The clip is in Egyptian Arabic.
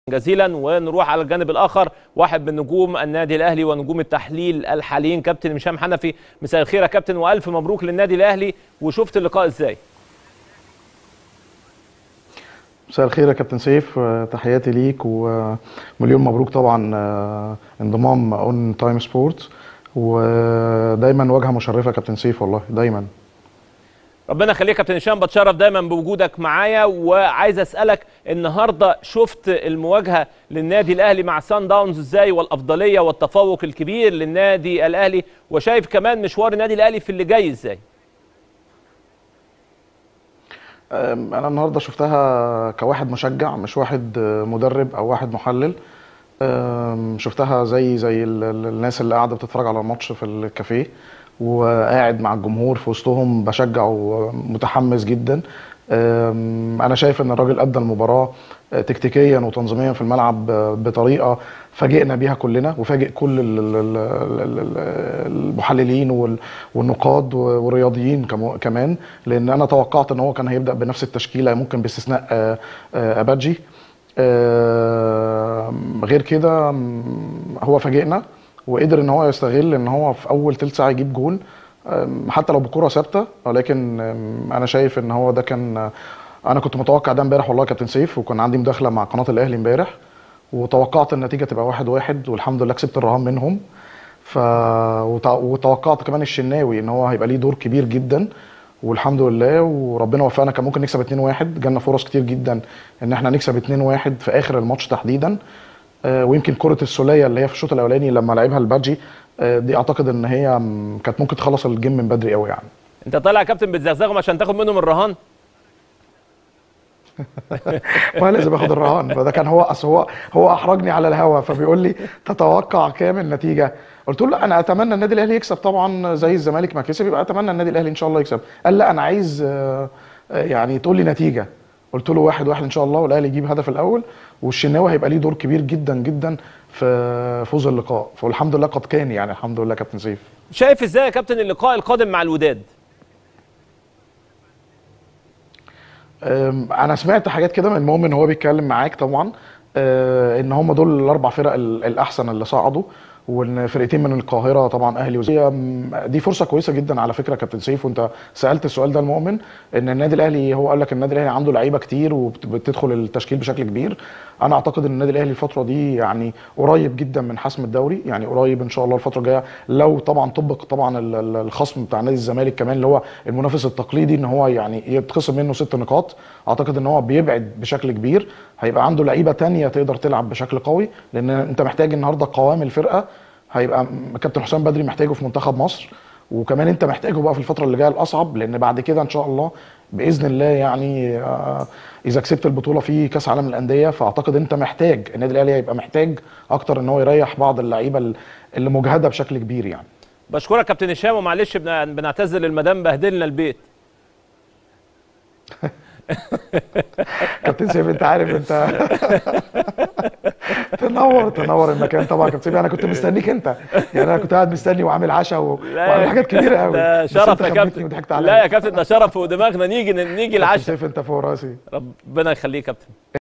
جزيلا ونروح على الجانب الاخر واحد من نجوم النادي الاهلي ونجوم التحليل الحاليين كابتن هشام حنفي مساء الخير يا كابتن والف مبروك للنادي الاهلي وشفت اللقاء ازاي مساء الخير يا كابتن سيف آه، تحياتي ليك ومليون مبروك طبعا آه، انضمام اون تايم سبورت ودايما واجهه مشرفه يا كابتن سيف والله دايما ربنا يخليك يا كابتن هشام بتشرف دايما بوجودك معايا وعايز اسالك النهارده شفت المواجهه للنادي الاهلي مع سان داونز ازاي والافضليه والتفوق الكبير للنادي الاهلي وشايف كمان مشوار النادي الاهلي في اللي جاي ازاي آم، انا النهارده شفتها كواحد مشجع مش واحد آه، مدرب او واحد محلل آم، شفتها زي زي ال- ال- الناس اللي قاعده بتتفرج على الماتش في الكافيه وقاعد مع الجمهور في وسطهم بشجع ومتحمس جدا آم، انا شايف ان الراجل ادى المباراه آه، تكتيكيا وتنظيميا في الملعب آه، بطريقه فاجئنا بيها كلنا وفاجئ كل ال- ال- ال- ال- ال- المحللين وال- والنقاد والرياضيين كمو- كمان لان انا توقعت ان هو كان هيبدا بنفس التشكيله ممكن باستثناء آه، آه، اباجي آه، غير كده م، هو فاجئنا وقدر ان هو يستغل ان هو في اول تلت ساعه يجيب جول آم، حتى لو بكره ثابته ولكن آم، انا شايف ان هو ده كان انا كنت متوقع ده امبارح والله يا كابتن سيف وكان عندي مداخله مع قناه الاهلي امبارح وتوقعت النتيجه تبقى واحد واحد والحمد لله كسبت الرهان منهم ف وت- وتوقعت كمان الشناوي ان هو هيبقى ليه دور كبير جدا والحمد لله وربنا وفقنا كان ممكن نكسب 2-1 جالنا فرص كتير جدا ان احنا نكسب 2-1 في اخر الماتش تحديدا آه، ويمكن كره السوليه اللي هي في الشوط الاولاني لما لعبها البادجي آه، دي اعتقد ان هي م، كانت ممكن تخلص الجيم من بدري قوي يعني انت طالع يا كابتن بتزغزغهم عشان تاخد منهم الرهان ما لازم اخد الرهان فده كان هو اصل هو هو احرجني على الهوا فبيقول لي تتوقع كام النتيجه قلت له لا انا اتمنى النادي الاهلي يكسب طبعا زي الزمالك ما كسب يبقى اتمنى النادي الاهلي ان شاء الله يكسب قال لا انا عايز آه، آه، يعني تقول لي نتيجه قلت له واحد واحد ان شاء الله والاهلي يجيب هدف الاول والشناوي هيبقى ليه دور كبير جدا جدا في فوز اللقاء والحمد لله قد كان يعني الحمد لله كابتن سيف شايف ازاي يا كابتن اللقاء القادم مع الوداد أم، انا سمعت حاجات كده من مؤمن وهو بيتكلم معاك طبعا أه، ان هم دول الاربع فرق ال- الاحسن اللي صعدوا وان فرقتين من القاهره طبعا اهلي وزي دي فرصه كويسه جدا على فكره كابتن سيف وانت سالت السؤال ده المؤمن ان النادي الاهلي هو قال لك النادي الاهلي عنده لعيبه كتير وبتدخل التشكيل بشكل كبير انا اعتقد ان النادي الاهلي الفتره دي يعني قريب جدا من حسم الدوري يعني قريب ان شاء الله الفتره الجايه لو طبعا طبق طبعا ال- ال- الخصم بتاع نادي الزمالك كمان اللي هو المنافس التقليدي ان هو يعني يتخصم منه ست نقاط اعتقد ان هو بيبعد بشكل كبير هيبقى عنده لعيبه تانية تقدر تلعب بشكل قوي لان انت محتاج النهارده قوام الفرقه هيبقى م- كابتن حسام بدري محتاجه في منتخب مصر وكمان انت محتاجه بقى في الفتره اللي جايه الاصعب لان بعد كده ان شاء الله باذن الله يعني آه، اذا كسبت البطوله في كاس عالم الانديه فاعتقد انت محتاج النادي الاهلي هيبقى محتاج اكتر ان هو يريح بعض اللعيبه ال- اللي مجهده بشكل كبير يعني بشكرك كابتن هشام ومعلش بن- بنعتذر للمدام بهدلنا البيت كابتن سيف انت عارف انت تنور تنور المكان طبعا كابتن سيف انا كنت مستنيك انت يعني انا كنت قاعد مستني وعامل عشاء و- وعامل حاجات كبيره قوي ده بس شرف انت يا خبيتني كابتن وضحكت عليا لا يا كابتن ده شرف ودماغنا نيجي نيجي كابتن العشاء سيف انت فوق راسي ربنا يخليك يا كابتن